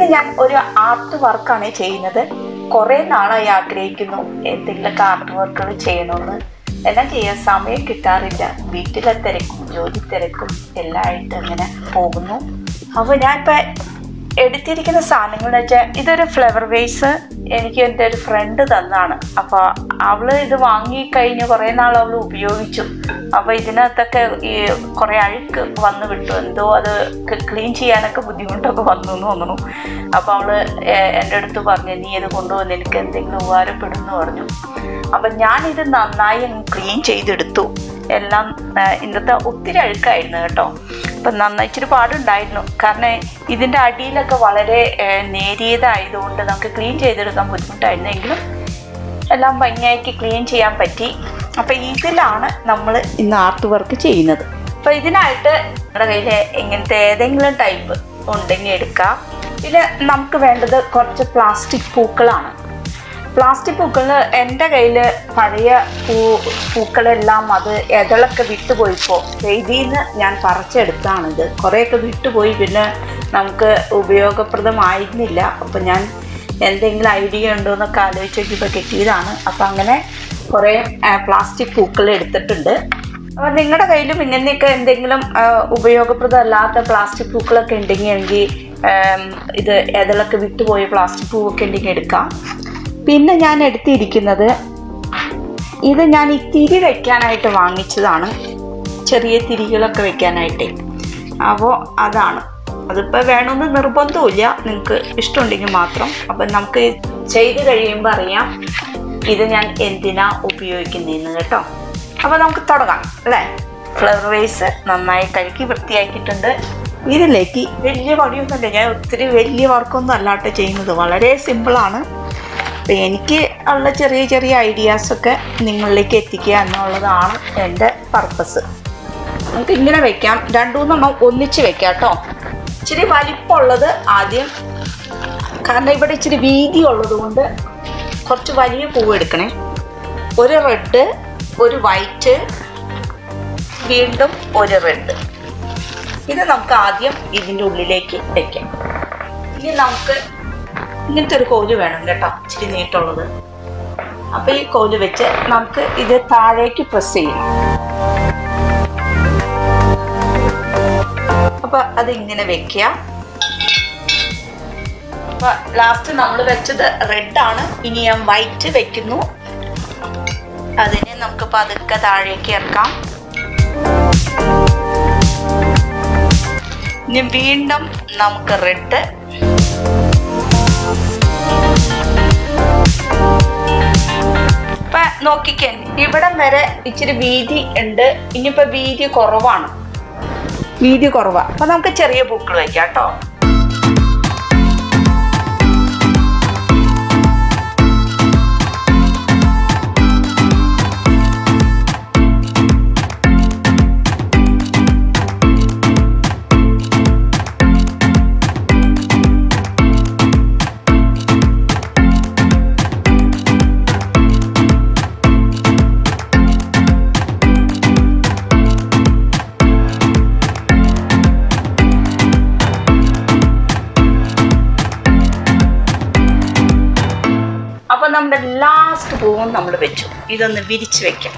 ഞാൻ ഒരു ആർട്ട് വർക്കാണ് ചെയ്യുന്നത് കുറേ നാളായി ആഗ്രഹിക്കുന്നു എന്തെങ്കിലുമൊക്കെ ആർട്ട് വർക്കുകൾ ചെയ്യണമെന്ന് എല്ലാം ചെയ്യാൻ സമയം കിട്ടാറില്ല വീട്ടിലെ തിരക്കും ജോലി തിരക്കും എല്ലാം ആയിട്ട് അങ്ങനെ പോകുന്നു അപ്പോൾ ഞാനിപ്പോൾ എടുത്തിരിക്കുന്ന സാധനങ്ങൾ എന്ന് വെച്ചാൽ ഇതൊരു ഫ്ലവർ വേസ് എനിക്ക് എൻ്റെ ഒരു ഫ്രണ്ട് തന്നാണ് അപ്പോൾ അവള് ഇത് വാങ്ങി കഴിഞ്ഞ് കുറേ നാൾ അവൾ ഉപയോഗിച്ചു അപ്പോൾ ഇതിനകത്തൊക്കെ ഈ കുറേ അഴുക്ക് വന്ന് വിട്ടു എന്തോ അത് ക്ലീൻ ചെയ്യാനൊക്കെ ബുദ്ധിമുട്ടൊക്കെ വന്നു എന്ന് തോന്നുന്നു അപ്പോൾ അവള് എ- എൻ്റെ അടുത്ത് പറഞ്ഞു നീ ഇത് കൊണ്ടുവന്ന് എനിക്ക് എന്തെങ്കിലും ഉപകാരപ്പെടും എന്ന് പറഞ്ഞു അപ്പം ഞാനിത് നന്നായി ക്ലീൻ ചെയ്തെടുത്തു എല്ലാം ആ, ഇന്നത്തെ ഒത്തിരി അഴുക്കായിരുന്നു കേട്ടോ അപ്പം നന്നായി ഇച്ചിരി പാടുണ്ടായിരുന്നു കാരണം ഇതിൻ്റെ അടിയിലൊക്കെ വളരെ ആ, നേരിയതായതുകൊണ്ട് നമുക്ക് ക്ലീൻ ചെയ്തെടുക്കാൻ ബുദ്ധിമുട്ടായിരുന്നെങ്കിലും എല്ലാം ഭംഗിയാക്കി ക്ലീൻ ചെയ്യാൻ പറ്റി അപ്പം ഇതിലാണ് നമ്മൾ ഇന്ന് ആർട്ട് വർക്ക് ചെയ്യുന്നത് അപ്പം ഇതിനായിട്ട് നമ്മുടെ കയ്യിൽ ഇങ്ങനത്തെ ഏതെങ്കിലും ടൈപ്പ് ഉണ്ടെങ്കിൽ എടുക്കാം പിന്നെ നമുക്ക് വേണ്ടത് കുറച്ച് പ്ലാസ്റ്റിക് പൂക്കളാണ് പ്ലാസ്റ്റിക് പൂക്കൾ എൻ്റെ കയ്യിൽ പഴയ പൂ പൂക്കളെല്ലാം അത് ഇതളൊക്കെ വിട്ടുപോയിപ്പോൾ ഇതിൽ നിന്ന് ഞാൻ പറിച്ചെടുത്താണിത് കുറേയൊക്കെ വിട്ടുപോയി പിന്നെ നമുക്ക് ഉപയോഗപ്രദമായിരുന്നില്ല അപ്പം ഞാൻ എന്തെങ്കിലും ഐഡിയ ഉണ്ടോ എന്നൊക്കെ ആലോചിച്ച് നോക്കിയപ്പോൾ കിട്ടിയതാണ് അപ്പം അങ്ങനെ കുറേ പ്ലാസ്റ്റിക് പൂക്കൾ എടുത്തിട്ടുണ്ട് അപ്പോൾ നിങ്ങളുടെ കയ്യിലും ഇങ്ങനെയൊക്കെ എന്തെങ്കിലും ആ, ഉപയോഗപ്രദമല്ലാത്ത പ്ലാസ്റ്റിക് പൂക്കളൊക്കെ ഉണ്ടെങ്കിൽ എങ്കിൽ ആം, ഇത് ഏതെങ്കിലുമൊക്കെ വിട്ടുപോയ പ്ലാസ്റ്റിക് പൂവൊക്കെ ഉണ്ടെങ്കിൽ എടുക്കാം പിന്നെ ഞാൻ എടുത്തിരിക്കുന്നത് ഇത് ഞാൻ ഈ തിരി വെക്കാനായിട്ട് വാങ്ങിച്ചതാണ് ചെറിയ തിരികളൊക്കെ വെക്കാനായിട്ട് അപ്പോൾ അതാണ് അതിപ്പോൾ വേണമെന്ന് നിർബന്ധമില്ല നിങ്ങൾക്ക് ഇഷ്ടമുണ്ടെങ്കിൽ മാത്രം അപ്പം നമുക്ക് ചെയ്ത് കഴിയുമ്പോൾ അറിയാം ഇത് ഞാൻ എന്തിനാ ഉപയോഗിക്കുന്നതെന്ന് കേട്ടോ അപ്പോൾ നമുക്ക് തുടങ്ങാം അല്ലേ ഫ്ലവർ വേസ് നന്നായി കഴുകി വൃത്തിയാക്കിയിട്ടുണ്ട് ഇതിലേക്ക് വലിയ പണിയൊന്നുമില്ല ഞാൻ ഒത്തിരി വലിയ വർക്കൊന്നും അല്ലാട്ട് ചെയ്യുന്നത് വളരെ സിമ്പിളാണ് അപ്പം എനിക്ക് ഉള്ള ചെറിയ ചെറിയ ഐഡിയാസൊക്കെ നിങ്ങളിലേക്ക് എത്തിക്കുക എന്നുള്ളതാണ് എൻ്റെ പർപ്പസ് നമുക്ക് ഇങ്ങനെ വെക്കാം രണ്ടു മൂന്നെണ്ണം ഒന്നിച്ച് വെക്കാം കേട്ടോ ഇച്ചിരി വലിപ്പമുള്ളത് ആദ്യം കാരണം ഇവിടെ ഇച്ചിരി വീതി ഉള്ളത് കൊണ്ട് കുറച്ച് വലിയ പൂവ് എടുക്കണേ ഒരു റെഡ് ഒരു വൈറ്റ് വീണ്ടും ഒരു റെഡ് ഇത് നമുക്ക് ആദ്യം ഇതിൻ്റെ ഉള്ളിലേക്ക് വെക്കാം ഇനി നമുക്ക് ഇങ്ങനത്തെ ഒരു കോല് വേണം കേട്ടോ ഇച്ചിരി നീട്ടുള്ളത് അപ്പൊ ഈ കോല് വെച്ച് നമുക്ക് ഇത് താഴേക്ക് പ്രസ് ചെയ്യണം അപ്പൊ അത് ഇങ്ങനെ വെക്കുക അപ്പൊ ലാസ്റ്റ് നമ്മൾ വെച്ചത് റെഡ് ആണ് ഇനി ഞാൻ വൈറ്റ് വെക്കുന്നു അതിനെ നമുക്ക് പതുക്കെ താഴേക്ക് ഇറക്കാം ഇനി വീണ്ടും നമുക്ക് റെഡ് ഇപ്പൊ നോക്കിക്കേ ഇവിടം വരെ ഇച്ചിരി വീതി ഉണ്ട് ഇനിയിപ്പോ വീതി കുറവാണ് വീതി കുറവാ അപ്പൊ നമുക്ക് ചെറിയ പൂക്കൾ വെക്കാം കേട്ടോ അപ്പൊ നമ്മുടെ ലാസ്റ്റ് പൂവും നമ്മൾ വെച്ചു ഇതൊന്ന് വിരിച്ചു വെക്കാം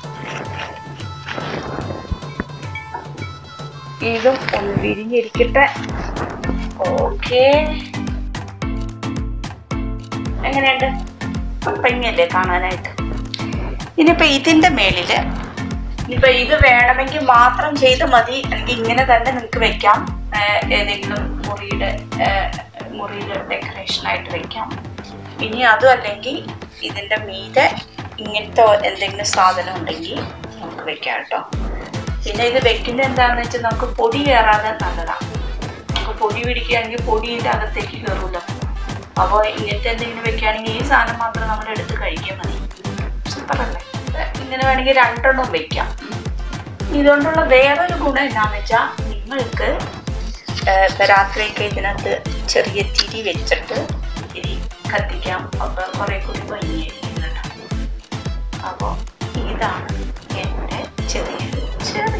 ഇതും ഒന്ന് വിരിഞ്ഞിരിക്കട്ടെ ഓക്കേ എങ്ങനെയുണ്ട് ഭംഗിയല്ലേ കാണാനായിട്ട് ഇനിയിപ്പോ ഇതിന്റെ മേളില് ഇനിയിപ്പോ ഇത് വേണമെങ്കിൽ മാത്രം ചെയ്ത് മതി അല്ലെങ്കിൽ ഇങ്ങനെ തന്നെ നിങ്ങൾക്ക് വെക്കാം ഏഹ് ഏതെങ്കിലും മുറിയുടെ ഏഹ് മുറിയുടെ ഡെക്കറേഷൻ ആയിട്ട് വെക്കാം ഇനി അതും അല്ലെങ്കിൽ ഇതിന്റെ മീതെ ഇങ്ങനത്തെ എന്തെങ്കിലും സാധനം ഉണ്ടെങ്കിൽ നമുക്ക് വെക്കാം കേട്ടോ പിന്നെ ഇത് വെക്കുന്നത് എന്താണെന്ന് വെച്ചാൽ നമുക്ക് പൊടി കയറാതെ നല്ലതാണ് നമുക്ക് പൊടി പിടിക്കുകയാണെങ്കിൽ പൊടി ഇതിൻ്റെ അകത്തേക്ക് കയറൂല അപ്പോൾ ഇങ്ങനത്തെ എന്തെങ്കിലും വെക്കുകയാണെങ്കിൽ ഈ സാധനം മാത്രം നമ്മൾ എടുത്ത് കഴിക്കാൻ മതി സൂപ്പറല്ലേ ഇത് ഇങ്ങനെ വേണമെങ്കിൽ രണ്ടെണ്ണം വെക്കാം ഇതുകൊണ്ടുള്ള വേറൊരു ഗുണം എന്താണെന്ന് വെച്ചാൽ നിങ്ങൾക്ക് ഏഹ്, ഇപ്പൊ രാത്രിയൊക്കെ ഇതിനകത്ത് ചെറിയ തിരി വെച്ചിട്ട് തിരി കത്തിക്കാം അപ്പോൾ കുറേ കൂടി ഭംഗിയായിരിക്കും കേട്ടോ അപ്പോൾ ഇതാണ് എൻ്റെ ചെറിയൊരു ചെറിയൊരു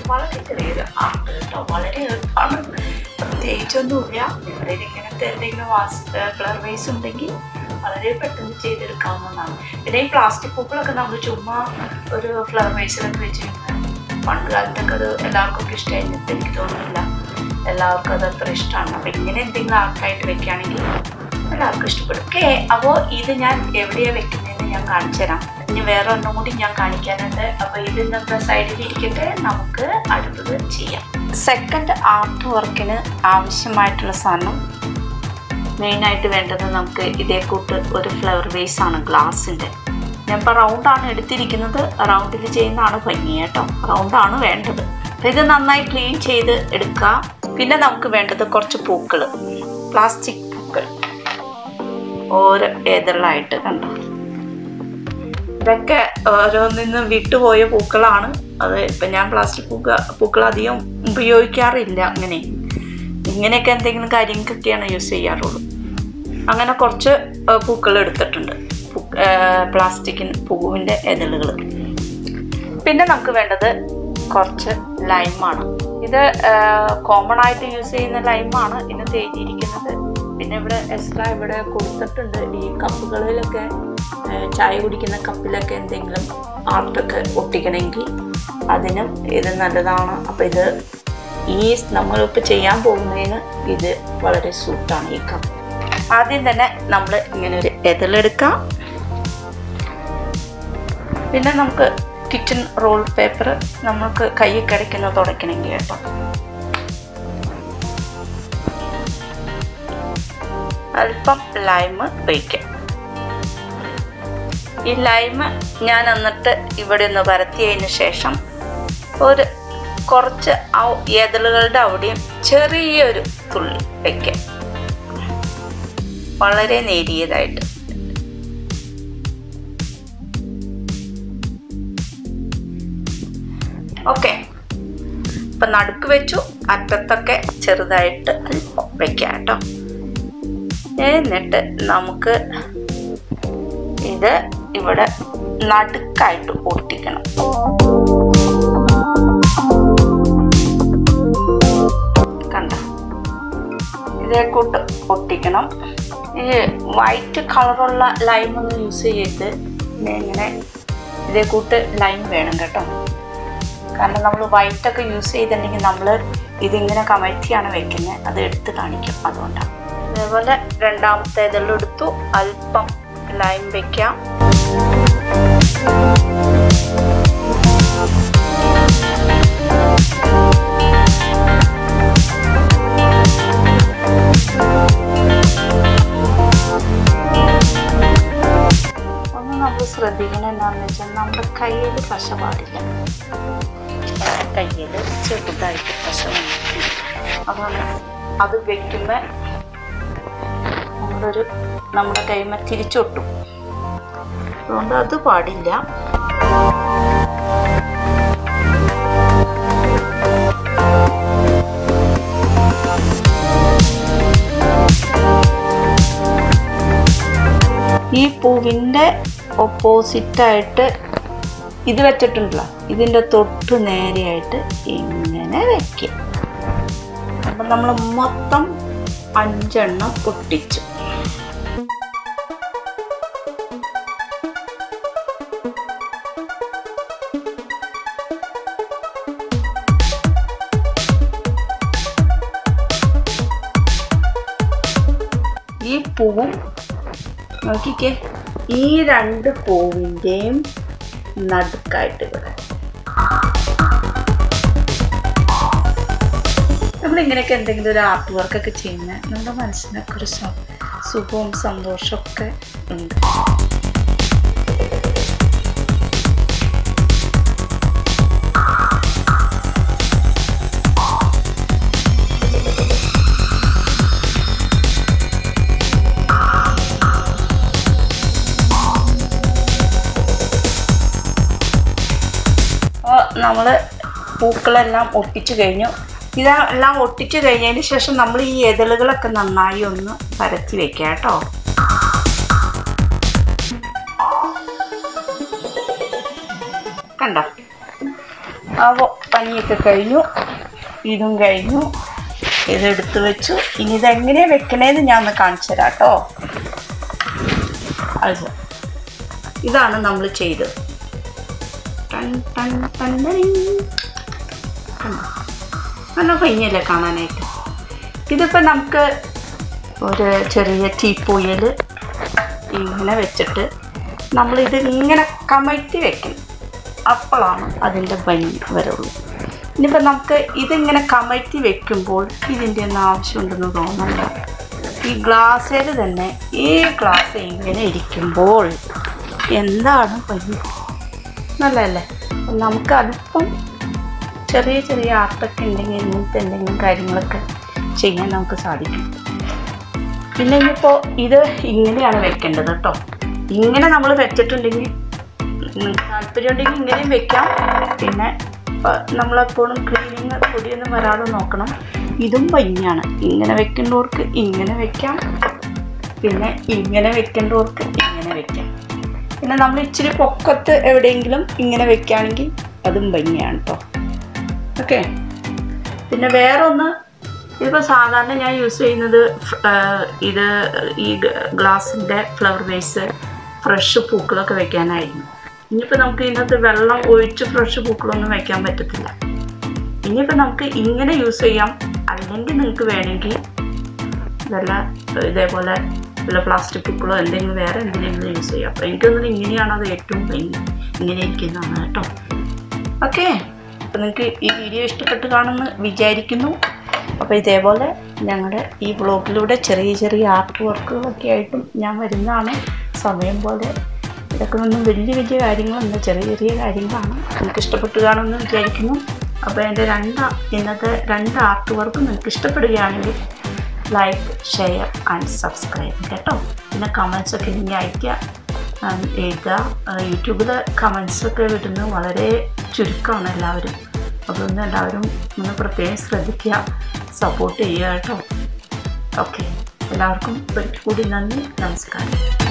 വളരെ ചെറിയൊരു ആർട്ട് കേട്ടോ വളരെ എളുപ്പമാണ് പ്രത്യേകിച്ചൊന്നുമില്ല നിങ്ങളുടെ ഇങ്ങനത്തെ എന്തെങ്കിലും വാസ് കളർ വേസ് ഉണ്ടെങ്കിൽ വളരെ പെട്ടെന്ന് ചെയ്തെടുക്കാവുന്നതാണ് പിന്നെ ഈ പ്ലാസ്റ്റിക് പൂക്കളൊക്കെ നമ്മൾ ചുമ്മാ ഒരു ഫ്ലവർ വേസിലൊക്കെ വെച്ചിരുന്നത് പണ്ട് കാലത്തൊക്കെ അത് എല്ലാവർക്കും ഒക്കെ ഇഷ്ടമായിരുന്നു എനിക്ക് തോന്നുന്നില്ല എല്ലാവർക്കും അത് അത്ര ഇഷ്ടമാണ് അപ്പം ഇങ്ങനെ എന്തെങ്കിലും ആർട്ടായിട്ട് വെക്കുകയാണെങ്കിൽ എല്ലാവർക്കും ഇഷ്ടപ്പെടും ഓക്കെ അപ്പോൾ ഇത് ഞാൻ എവിടെയാണ് വെക്കുന്നതെന്ന് ഞാൻ കാണിച്ചു തരാം ഇനി വേറെ ഒന്നും കൂടി ഞാൻ കാണിക്കാനുണ്ട് അപ്പോൾ ഇത് നമ്മുടെ സൈഡിൽ ഇരിക്കട്ടെ നമുക്ക് അടുത്തത് ചെയ്യാം സെക്കൻഡ് ആർട്ട് വർക്കിന് ആവശ്യമായിട്ടുള്ള സാധനം മെയിനായിട്ട് വേണ്ടത് നമുക്ക് ഇതേ കൂട്ട് ഒരു ഫ്ലവർ വേസ് ആണ് ഗ്ലാസിൻ്റെ ഞാൻ ഇപ്പോൾ റൗണ്ടാണ് എടുത്തിരിക്കുന്നത് റൗണ്ടിൽ ചെയ്യുന്നതാണ് ഭംഗി കേട്ടോ റൗണ്ടാണ് വേണ്ടത് അപ്പോൾ ഇത് നന്നായി ക്ലീൻ ചെയ്ത് എടുക്കുക പിന്നെ നമുക്ക് വേണ്ടത് കുറച്ച് പൂക്കൾ പ്ലാസ്റ്റിക് പൂക്കൾ ഓരോ ഏതളായിട്ട് കണ്ടോ ഇതൊക്കെ ഓരോന്നിന്നും വിട്ടുപോയ പൂക്കളാണ് അത് ഇപ്പം ഞാൻ പ്ലാസ്റ്റിക് പൂക്ക പൂക്കൾ അധികം ഉപയോഗിക്കാറില്ല അങ്ങനെ ഇങ്ങനെയൊക്കെ എന്തെങ്കിലും കാര്യങ്ങൾക്കൊക്കെയാണ് യൂസ് ചെയ്യാറുള്ളൂ അങ്ങനെ കുറച്ച് പൂക്കൾ എടുത്തിട്ടുണ്ട് പ്ലാസ്റ്റിക്കിൻ പൂവിൻ്റെ ഇതളുകൾ പിന്നെ നമുക്ക് വേണ്ടത് കുറച്ച് ലൈമാണ് ഇത് കോമൺ ആയിട്ട് യൂസ് ചെയ്യുന്ന ലൈമാണ് ഇതിനകത്ത് എഴുതിയിരിക്കുന്നത് പിന്നെ ഇവിടെ എക്സ്ട്രാ ഇവിടെ കൊടുത്തിട്ടുണ്ട് ഈ കപ്പുകളിലൊക്കെ ചായ കുടിക്കുന്ന കപ്പിലൊക്കെ എന്തെങ്കിലും ആർട്ടൊക്കെ ഒട്ടിക്കണമെങ്കിൽ അതിനും ഇത് നല്ലതാണ് അപ്പോൾ ഇത് ഈ നമ്മളിപ്പോൾ ചെയ്യാൻ പോകുന്നതിന് ഇത് വളരെ സൂട്ടാണ് ഈ കപ്പ് ആദ്യം തന്നെ നമ്മൾ ഇങ്ങനെ ഒരു എതിലെടുക്കാം പിന്നെ നമുക്ക് കിച്ചൺ റോൾ പേപ്പർ നമുക്ക് കൈ കിടക്കുന്ന തുടയ്ക്കണമെങ്കിൽ കേട്ടോ അല്പം ലൈമ് വയ്ക്കാം ഈ ലൈമ് ഞാൻ എന്നിട്ട് ഇവിടെ ഒന്ന് പരത്തിയതിന് ശേഷം ഒരു കുറച്ച് ഏതളുകളുടെ അവിടെയും ചെറിയൊരു തുള്ളി വയ്ക്കാം വളരെ നേരിയതായിട്ട് ഓക്കെ ഇപ്പൊ നടുക്ക് വെച്ചു അറ്റത്തൊക്കെ ചെറുതായിട്ട് അല്പം വെക്കാം കേട്ടോ എന്നിട്ട് നമുക്ക് ഇത് ഇവിടെ നടുക്കായിട്ട് ഒട്ടിക്കണം കണ്ട ഇതേ കൂട്ട് ഒട്ടിക്കണം ഈ വൈറ്റ് കളറുള്ള ലൈം ഒന്നും യൂസ് ചെയ്ത് ഇങ്ങനെ ഇതേ കൂട്ട് ലൈം വേണം കേട്ടോ കാരണം നമ്മൾ വൈറ്റൊക്കെ യൂസ് ചെയ്തിട്ടുണ്ടെങ്കിൽ നമ്മൾ ഇതിങ്ങനെ കമഴ്ത്തിയാണ് വെക്കുന്നത് അത് എടുത്ത് കാണിക്കും അതുകൊണ്ടാണ് അതേപോലെ രണ്ടാമത്തെ ഇതെല്ലാം എടുത്തു അല്പം ലൈം വെക്കാം ഒന്ന് നമ്മൾ ശ്രദ്ധിക്കണം എന്താണെന്ന് വെച്ചാൽ നമ്മുടെ കയ്യിൽ പശ പാടില്ല കയ്യിൽ ചെറുതായിട്ട് പശ അതാണ് അത് വെക്കുമ്പോൾ നമ്മളൊരു നമ്മുടെ കൈമ തിരിച്ചൊട്ടും അതുകൊണ്ട് അത് പാടില്ല ഈ പൂവിൻ്റെ ഓപ്പോസിറ്റായിട്ട് ഇത് വെച്ചിട്ടുണ്ടല്ലോ ഇതിൻ്റെ തൊട്ട് നേരെയായിട്ട് ഇങ്ങനെ വെക്കുക അപ്പം നമ്മൾ മൊത്തം അഞ്ചെണ്ണം പൊട്ടിച്ചു ഈ പൂവും നോക്കിക്കേ ഈ രണ്ട് പൂവിൻ്റെയും നടുക്കായിട്ട് ഇവിടെ നമ്മളിങ്ങനെയൊക്കെ എന്തെങ്കിലും ഒരു ആർട്ട് വർക്കൊക്കെ ചെയ്യുന്ന നമ്മുടെ മനസ്സിനൊക്കെ ഒരു സ- സുഖവും സന്തോഷമൊക്കെ ഉണ്ട് അപ്പോൾ നമ്മൾ പൂക്കളെല്ലാം ഒട്ടിച്ചു കഴിഞ്ഞു ഇതെല്ലാം ഒട്ടിച്ചു കഴിഞ്ഞതിന് ശേഷം നമ്മൾ ഈ എതളുകളൊക്കെ നന്നായി ഒന്ന് പരത്തി വെക്കുക കേട്ടോ കണ്ടോ അപ്പോൾ പണിയൊക്കെ കഴിഞ്ഞു ഇതും കഴിഞ്ഞു ഇതെടുത്ത് വെച്ചു ഇനി ഇതെങ്ങനെയാണ് വെക്കണേന്ന് ഞാൻ ഒന്ന് കാണിച്ചു തരാം കേട്ടോ അത് ഇതാണ് നമ്മൾ ചെയ്തത് ടൺ ടൺ ടൺ ടണിങ്. കണ്ടോ? നല്ല ഭംഗിയല്ലേ കാണാനായിട്ട് ഇതിപ്പോൾ നമുക്ക് ഒരു ചെറിയ ടീപ്പോയിൽ ഇങ്ങനെ വെച്ചിട്ട് നമ്മളിത് ഇങ്ങനെ കമഴ്ത്തി വെക്കണം അപ്പോഴാണ് അതിൻ്റെ ഭംഗി വരുള്ളൂ ഇനിയിപ്പോൾ നമുക്ക് ഇതിങ്ങനെ കമഴ്ത്തി വെക്കുമ്പോൾ ഇതിൻ്റെ ഒന്നും ആവശ്യമുണ്ടെന്ന് തോന്നുന്നില്ല ഈ ഗ്ലാസ്സിൽ തന്നെ ഈ ഗ്ലാസ് ഇങ്ങനെ ഇരിക്കുമ്പോൾ എന്താണ് ഭംഗി നല്ലതല്ലേ നമുക്ക് അല്പം ചെറിയ ചെറിയ ആർട്ടൊക്കെ ഉണ്ടെങ്കിൽ ഇങ്ങനത്തെ എന്തെങ്കിലും കാര്യങ്ങളൊക്കെ ചെയ്യാൻ നമുക്ക് സാധിക്കും പിന്നെ ഇനിയിപ്പോൾ ഇത് ഇങ്ങനെയാണ് വെക്കേണ്ടത് കേട്ടോ ഇങ്ങനെ നമ്മൾ വെച്ചിട്ടുണ്ടെങ്കിൽ നിങ്ങൾക്ക് താല്പര്യമുണ്ടെങ്കിൽ ഇങ്ങനെയും വെക്കാം പിന്നെ ഇപ്പം നമ്മളെപ്പോഴും ക്ലീനിങ് പൊടിയൊന്നും വരാതെ നോക്കണം ഇതും ഭംഗിയാണ് ഇങ്ങനെ വെക്കേണ്ടവർക്ക് ഇങ്ങനെ വെക്കാം പിന്നെ ഇങ്ങനെ വെക്കേണ്ടവർക്ക് ഇങ്ങനെ വെക്കാം പിന്നെ നമ്മൾ ഇച്ചിരി പൊക്കത്ത് എവിടെയെങ്കിലും ഇങ്ങനെ വെക്കുകയാണെങ്കിൽ അതും ഭംഗിയാണ് കേട്ടോ ഓക്കെ പിന്നെ വേറെ ഒന്ന് ഇതിപ്പോൾ സാധാരണ ഞാൻ യൂസ് ചെയ്യുന്നത് ഫ്- ആ, ഇത് ഈ ഗ്ലാസിൻ്റെ ഫ്ലവർ വേസ് ഫ്രഷ് പൂക്കളൊക്കെ വെക്കാനായിരുന്നു ഇനിയിപ്പോൾ നമുക്ക് ഇതിനകത്ത് വെള്ളം ഒഴിച്ച് ഫ്രഷ് പൂക്കളൊന്നും വെക്കാൻ പറ്റത്തില്ല ഇനിയിപ്പോൾ നമുക്ക് ഇങ്ങനെ യൂസ് ചെയ്യാം അല്ലെങ്കിൽ നിങ്ങൾക്ക് വേണമെങ്കിൽ വല്ല ഇതേപോലെ വല്ല പ്ലാസ്റ്റിക് പൂക്കളോ എന്തെങ്കിലും വേറെ എന്തെങ്കിലും യൂസ് ചെയ്യാം അപ്പോൾ എനിക്ക് തോന്നുന്നത് ഇങ്ങനെയാണ് അത് ഏറ്റവും ഭംഗി ഇങ്ങനെ ഇരിക്കുന്നതാണ് കേട്ടോ ഓക്കെ അപ്പോൾ നിങ്ങൾക്ക് ഈ വീഡിയോ ഇഷ്ടപ്പെട്ട് കാണുമെന്ന് വിചാരിക്കുന്നു അപ്പോൾ ഇതേപോലെ ഞങ്ങളുടെ ഈ ബ്ലോഗിലൂടെ ചെറിയ ചെറിയ ആർട്ട് വർക്കുകളൊക്കെ ആയിട്ടും ഞാൻ വരുന്നതാണ് സമയം പോലെ ഇതൊക്കെ ഒന്നും വലിയ വലിയ കാര്യങ്ങളല്ല ചെറിയ ചെറിയ കാര്യങ്ങളാണ് നിങ്ങൾക്ക് ഇഷ്ടപ്പെട്ട് കാണുമെന്ന് വിചാരിക്കുന്നു അപ്പോൾ എൻ്റെ രണ്ട് ഇന്നത്തെ രണ്ട് ആർട്ട് വർക്കും നിങ്ങൾക്ക് ഇഷ്ടപ്പെടുകയാണെങ്കിൽ ലൈക്ക് ഷെയർ ആൻഡ് സബ്സ്ക്രൈബ് കേട്ടോ പിന്നെ കമൻസ് ഒക്കെ ഇനി അയയ്ക്കുക ആം, എഴുതുക യൂട്യൂബിൽ കമൻസ് ഒക്കെ വിടുന്നത് വളരെ ചുരുക്കമാണ് എല്ലാവരും അതൊന്നും എല്ലാവരും ഒന്ന് പ്രത്യേകം ശ്രദ്ധിക്കുക സപ്പോർട്ട് ചെയ്യുക കേട്ടോ ഓക്കെ എല്ലാവർക്കും ഒരിക്കൽ കൂടി നന്ദി നമസ്കാരം